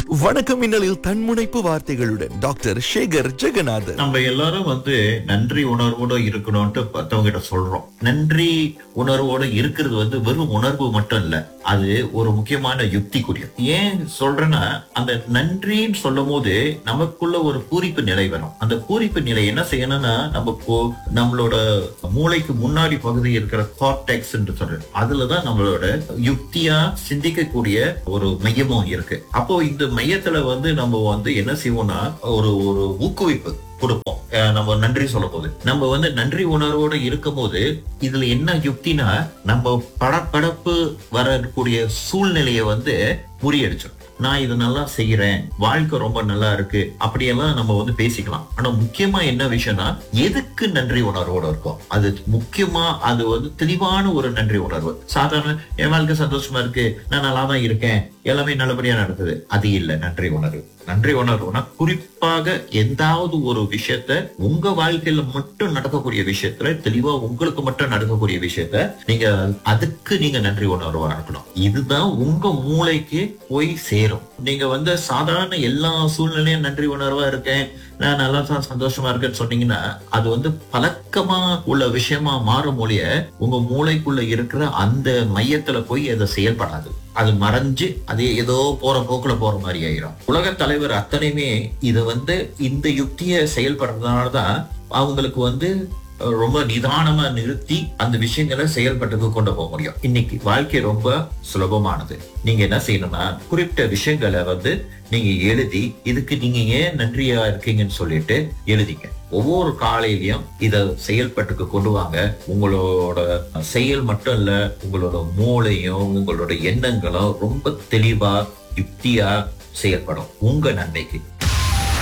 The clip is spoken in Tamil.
வணக்கம் மின்னலில் தன்முனைப்பு வார்த்தைகளுடன் டாக்டர் சேகர் ஜெகநாதன் நம்ம எல்லாரும் வந்து நன்றி உணர்வோட இருக்கணும்ட்டு மத்தவங்க கிட்ட சொல்றோம் நன்றி உணர்வோட இருக்கிறது வந்து வெறும் உணர்வு மட்டும் இல்ல அது ஒரு முக்கியமான யுக்திக்குரியது ஏன் சொல்றேன்னா அந்த நன்றின்னு சொல்லும் போது நமக்குள்ள ஒரு பூரிப்பு நிலை வரும் அந்த பூரிப்பு நிலை என்ன செய்யணும்னா நம்ம கோ- நம்மளோட மூளைக்கு முன்னாடி பகுதி இருக்கிற கார்டெக்ஸ் என்று சொல்றோம் அதுலதான் நம்மளோட யுக்தியா சிந்திக்கக்கூடிய ஒரு மையமும் இருக்கு அப்போ இந்த மையத்துல வந்து நம்ம வந்து என்ன செய்வோம்னா ஒரு ஒரு ஊக்குவிப்பு கொடுப்போம் அஹ் நம்ம நன்றி சொல்ல போது நம்ம வந்து நன்றி உணர்வோட இருக்கும் போது இதுல என்ன யுக்தினா நம்ம படப்படப்பு வரக்கூடிய சூழ்நிலையை வந்து முறியடிச்சிடும் நான் இது நல்லா செய்யறேன் வாழ்க்கை ரொம்ப நல்லா இருக்கு அப்படியெல்லாம் நம்ம வந்து பேசிக்கலாம் ஆனா முக்கியமா என்ன விஷயம்னா எதுக்கு நன்றி உணர்வோட இருக்கும் அது முக்கியமா அது வந்து தெளிவான ஒரு நன்றி உணர்வு சாதாரண என் வாழ்க்கை சந்தோஷமா இருக்கு நான் நல்லா தான் இருக்கேன் எல்லாமே நல்லபடியா நடக்குது அது இல்ல நன்றி உணர்வு நன்றி உணர்வுனா குறிப்பாக எந்தாவது ஒரு விஷயத்த உங்க வாழ்க்கையில மட்டும் நடக்கக்கூடிய விஷயத்துல தெளிவா உங்களுக்கு மட்டும் நடக்கக்கூடிய விஷயத்த நீங்க அதுக்கு நீங்க நன்றி உணர்வா இருக்கணும் இதுதான் உங்க மூளைக்கு போய் சேரும் நீங்க வந்து சாதாரண எல்லா சூழ்நிலையும் நன்றி உணர்வா இருக்கேன் நான் நல்லா தான் சந்தோஷமா இருக்கேன்னு சொன்னீங்கன்னா அது வந்து பழக்கமா உள்ள விஷயமா மாறும் மொழிய உங்க மூளைக்குள்ள இருக்கிற அந்த மையத்துல போய் அதை செயல்படாது அது மறைஞ்சு அது ஏதோ போற போக்குல போற மாதிரி ஆயிரும் உலக தலைவர் அத்தனையுமே இத வந்து இந்த யுக்தியை செயல்படுறதுனாலதான் அவங்களுக்கு வந்து அஹ், ரொம்ப நிதானமா நிறுத்தி அந்த விஷயங்களை செயல்பட்டுக்கு கொண்டு போக முடியும் இன்னைக்கு வாழ்க்கை ரொம்ப சுலபமானது நீங்க என்ன செய்யணும்னா குறிப்பிட்ட விஷயங்களை வந்து நீங்க எழுதி இதுக்கு நீங்க ஏன் நன்றியா இருக்கீங்கன்னு சொல்லிட்டு எழுதிங்க ஒவ்வொரு காலையிலயும் இத செயல்பட்டுக்கு கொண்டு வாங்க உங்களோட செயல் மட்டும் இல்ல உங்களோட மூளையும் உங்களோட எண்ணங்களும் ரொம்ப தெளிவா யுக்தியா செயல்படும் உங்க நன்மைக்கு